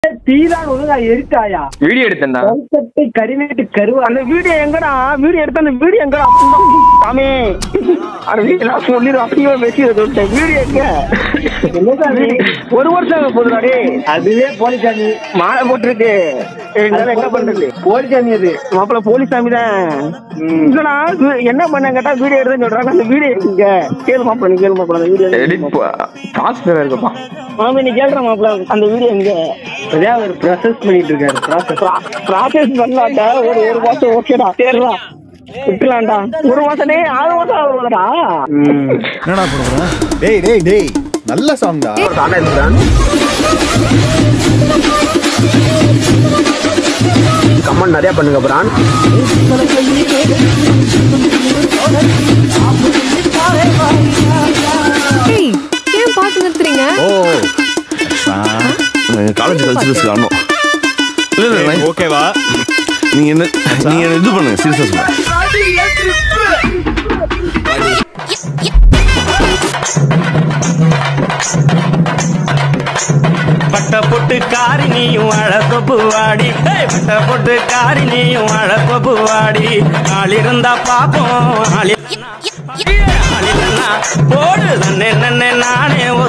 தீதான் ஒழுங்கா எரித்தாயா வீடியோ எடுத்தேன்டா கருத்தட்டு கரிவேட்டு கருவா அந்த வீடியோ எங்கடா வீடியோ எடுத்த அந்த வீடியோ எங்கடா சாமி அந்த வீடியோ நான் சொல்லிடுறேன் அசிங்கமா பேசி சொல்லிட்டேன் வீடியோ எங்க என்ன சாமி ஒரு வருஷம் ஆக போதுடா டேய் அதுவே போலிசாமி மாலை போட்டிருக்கு எங்களால என்ன பண்றது போலிசாமி அது மாப்பிள்ள போலீஸ் சாமி தான் இல்லடா வி- என்ன பண்ண கேட்டா வீடியோ எடுத்து சொல்றாங்க அந்த வீடியோ எங்க கேளு மாப்பிள்ள நீ கேளு மாப்பிள்ள அந்த வீடியோ எடிட் பாஸ் வேற இருக்குப்பா மாமி நீ கேளுற மாப்பிள்ள அந்த வீடியோ எங்க அதே அவர் ப்ராசஸ் பண்ணிட்டு இருக்காரு ப்ராசஸ் ப்ராசஸ் பண்ணலாம்டா ஒரு ஒரு மாசம் ஓகேடா சரிடா விட்டுலாம்டா ஒரு மாசம் டேய் ஆறு மாசம் ஆகுதுடா என்னடா போடுற டேய் டேய் டேய் நல்ல சாங்டா கமெண்ட் நிறைய பண்ணுங்க பிரான் ஏய் ஏன் பாட்டு நிறுத்துறீங்க ஓ காலேஜ் கல்ச்சுரல்ஸ் காணும் இல்ல இல்ல நான் ஓகேவா நீங்க என்ன நீங்க என்ன இது பண்ணுங்க சீரியஸா சொல்லுங்க பட்ட பொட்டு காரி நீயும் அழகொப்பு வாடி ஏய், பட்ட பொட்டு காரி நீயும் அழகொப்பு வாடி ஆள் இருந்தா பாப்போம் ஆள் இல்லைன்னா- ஆள் இல்லைன்னா போடு தன்னே நன்னே நானே